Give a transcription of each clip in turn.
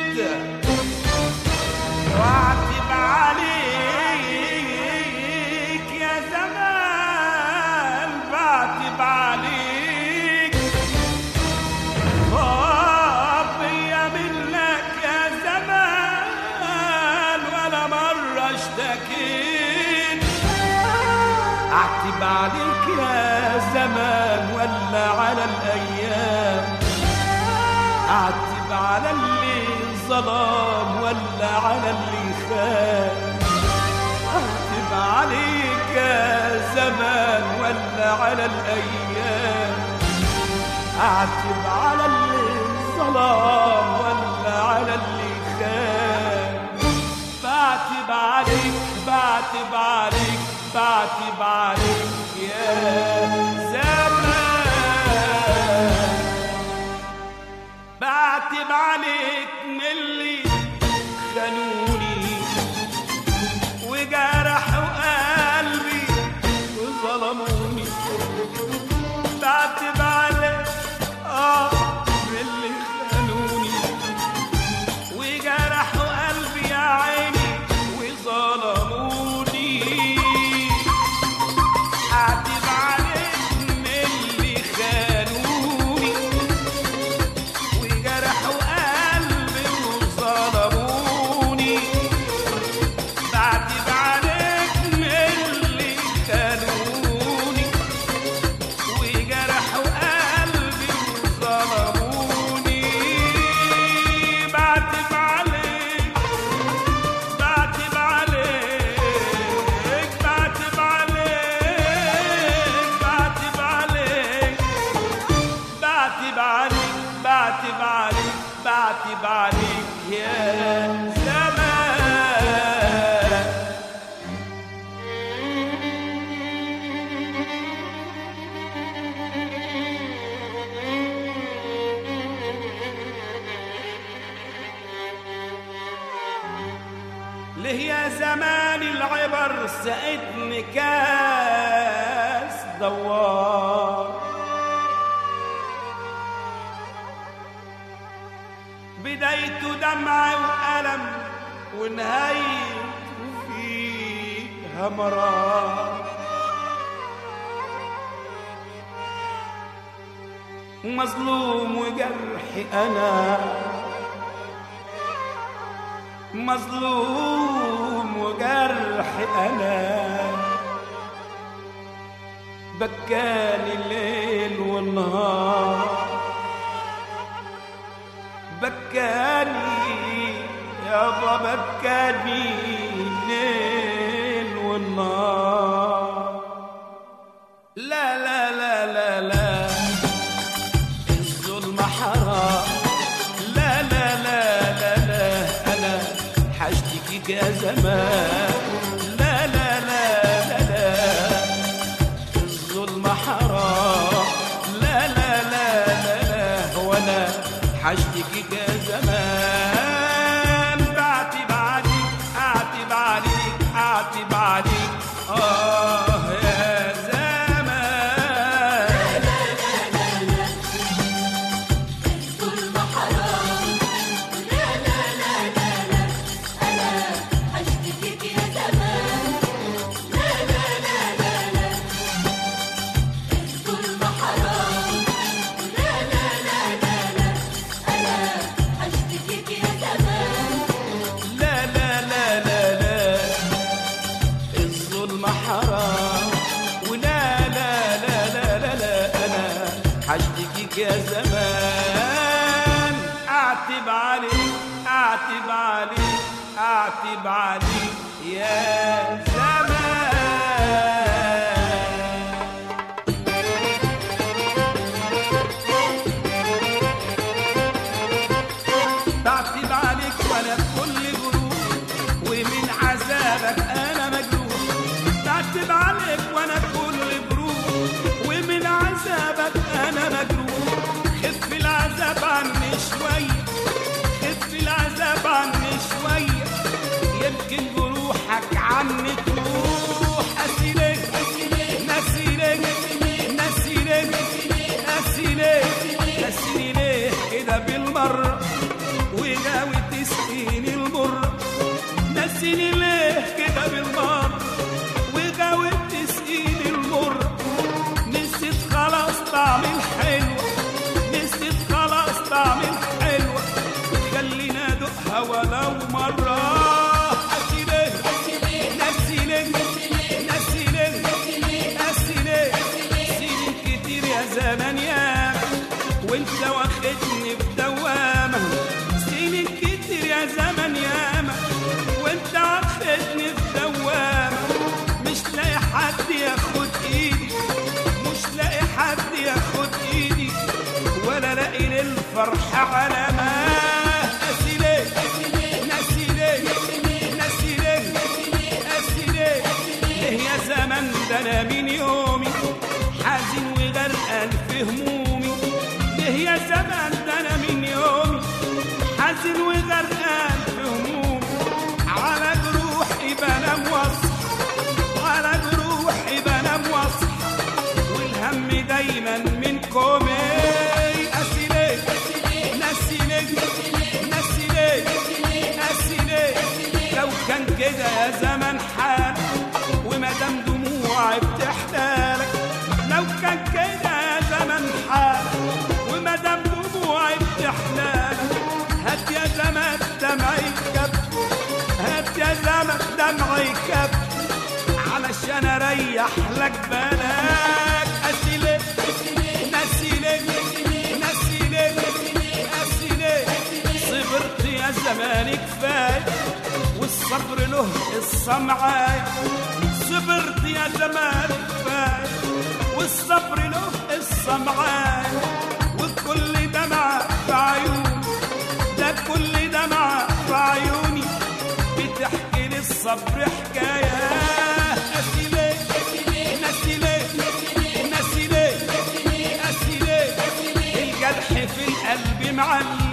واعتب عليك يا زمان بعتب عليك خافية منك يا زمان ولا مرة اشتكيت اعتب عليك يا زمان ولا على الايام اعتب على اللي ظلام ولا على اللي خان اعتب عليك يا زمان ولا على الايام اعتب على اللي ظلام ولا على اللي خان بعتب عليك بعتب عليك بعتب عليك يا زمان بعتب عليك من اللي خانوني وجرحوا قلبي وظلموني بعتب عليك اه من اللي خانوني وجرحوا قلبي يا عيني وظلموني اعتب عليك من اللي خانوني وجرحوا قلبي وظلموني بعتب عليك من اللي خانوني وجرحوا قلبي وظلموني بعتب عليك بعتب عليك بعتب عليك بعتب عليك بعتب عليك بعتب عليك بعتب عليك يا زمان ليه يا زمان العبر سقتني كاس دوار بدايته دمع وألم ونهايته فيها مرار مظلوم وجرحي أنا مظلوم وجرحي أنا بكاني الليل والنهار بكاني يابا بكاني الليل والنهار لا لا لا لا لا الظلم حرام لا لا لا لا لا انا حشتكيك يا زمان لا لا لا لا لا الظلم حرام لا لا لا لا لا وانا حشتكيك يا زمان بعتب عليك اعتب عليك اعتب عليك اه يا زمان الظلم حرام لا لا لا لا لا أنا هشتكيك يا زمان لا لا لا لا لا الظلم حرام لا لا لا لا لا أنا هشتكيك يا زمان لا لا لا لا لا الظلم حرام ولا لا لا لا لا لا انا حشتكيك يا زمان اعتب عليك اعتب عليك اعتب عليك يا زمان بعتب عليك وانا بكل جروح ومن عذابك انا مجروح بعتب عليك وانا بكل جروح ومن عذابك انا مجروح خف العذاب عني شويه خف العذاب عني شويه يمكن جروحك عني تروح اسيلك نسيلك نسيلك نسيلك نسيلك كده بالمره وغاوي تسقيني المر نسيني ليه كده بالمر وغاوي تسقيني المر نسيت خلاص طعم الحلوة نسيت خلاص طعم الحلوة خلينا ادوقها ولو مرة نسي ليه نسي ليه نسي ليه نسي ليه سنين كتير يا زمان يا وانت واخدني في دوامة سنين كتير يا زمان ياما وانت واخدني في دوامة مش لاقي حد ياخد ايدي مش لاقي حد ياخد ايدي ولا لاقي للفرح علامة ناسي ليه ناسي ليه ناسي ليه ناسي ليه ليه يا زمن ده انا من يومي حزين وغرقان في همومي ليه يا زمن ده انا من يومي حزين وغرقان في همومي على جروحي بنام واصحى على جروحي بنام واصحى والهم دايما منكم قاسي ليه ناسي ليه ناسي ليه ناسي ليه لو كان كده يا زمن حال وما دام دموعي بتحتالك لو كان كده يا زمن حال وما دام دموعي بتحتالك هات يا زمن دمعي كب هات يا زمن دمعي كب علشان اريح لك بالك قاسي ليه ناسي ليه ناسي ليه ناسي ليه صبرت يا زمان كفايه والصبر له قصه معايا صبرت يا زمان كفايه والصبر له قصه معايا وكل دمعه في عيوني ده كل دمعه في عيوني بتحكي لي الصبر حكايه ناسي ليه ناسي ليه ناسي ليه ناسي ليه الجرح في القلب معلم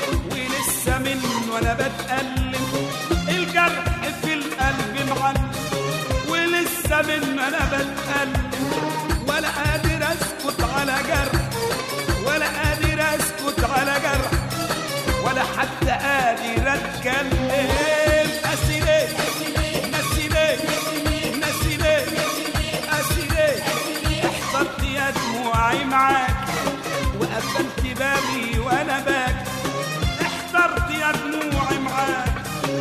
ولسه منه وانا بتألم الجرح في القلب معلم ولسه منه انا بتألم ولا قادر اسكت على جرح ولا قادر اسكت على جرح ولا حتى قادر اتكلم ناسي ليه ناسي ليه ناسي ليه ناسي ليه احضرت يا دموعي معاك وقفلت بابي وانا باكي احضرت يا دموعي معاك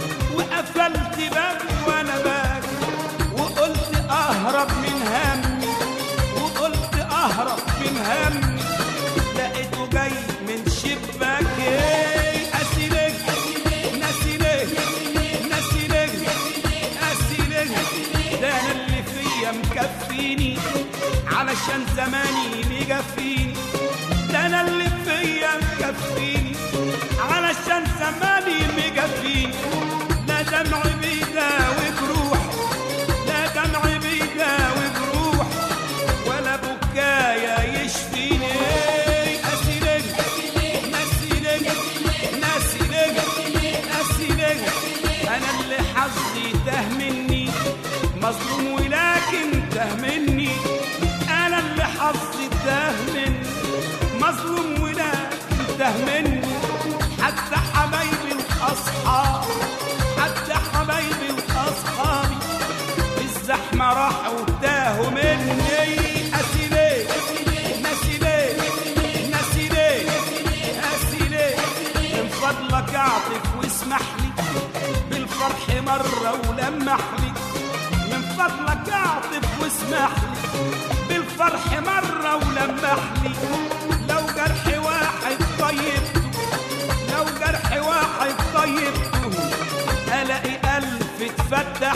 وقفلت بابي وانا باكي وقلت اهرب من همي وقلت اهرب من همي لقيته جاي من شباكي قاسي ليه ناسي ليه ناسي ليه ناسي ليه ده انا اللي فيا مكفيني علشان زماني مجفيني ده انا اللي فيا مكفيني علشان زماني مجفيني لا دمعي بيداوي جروح لا دمعي بيداوي جروح ولا بكايا يشفيني قاسي ليه ناسي ليه ناسي ليه ناسي ليه انا اللي حظي تاه مني مظلوم ولكن تاه مني انا اللي حظي تاه مني مظلوم ولكن تاه مني حتى حبايبي الاصحاب حتى حبايبي واصحابي في الزحمه راحوا تاهوا مني قاسي ليه ناسي ليه ناسي ليه ناسي ليه من فضلك اعطف واسمح لي بالفرح مره ولمح لي من فضلك اعطف واسمح لي بالفرح مره ولمح لي لو جرح واحد طيبته لو جرح واحد طيبته الاقي الف اتفتح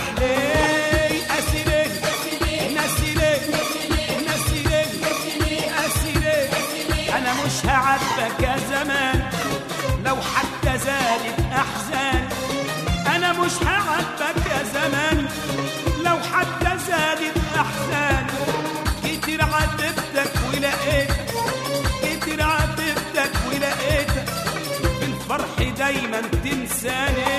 ليه قاسي ليه ناسي ليه ناسي ليه قاسي ليه انا مش هعاتبك يا زمان لو حتى زادت احزان انا مش هعاتبك يا زمان لو حتى زادت احزان كتير عاتبتك ولقيتك كتير عاتبتك ولقيتك بالفرح دايما تنساني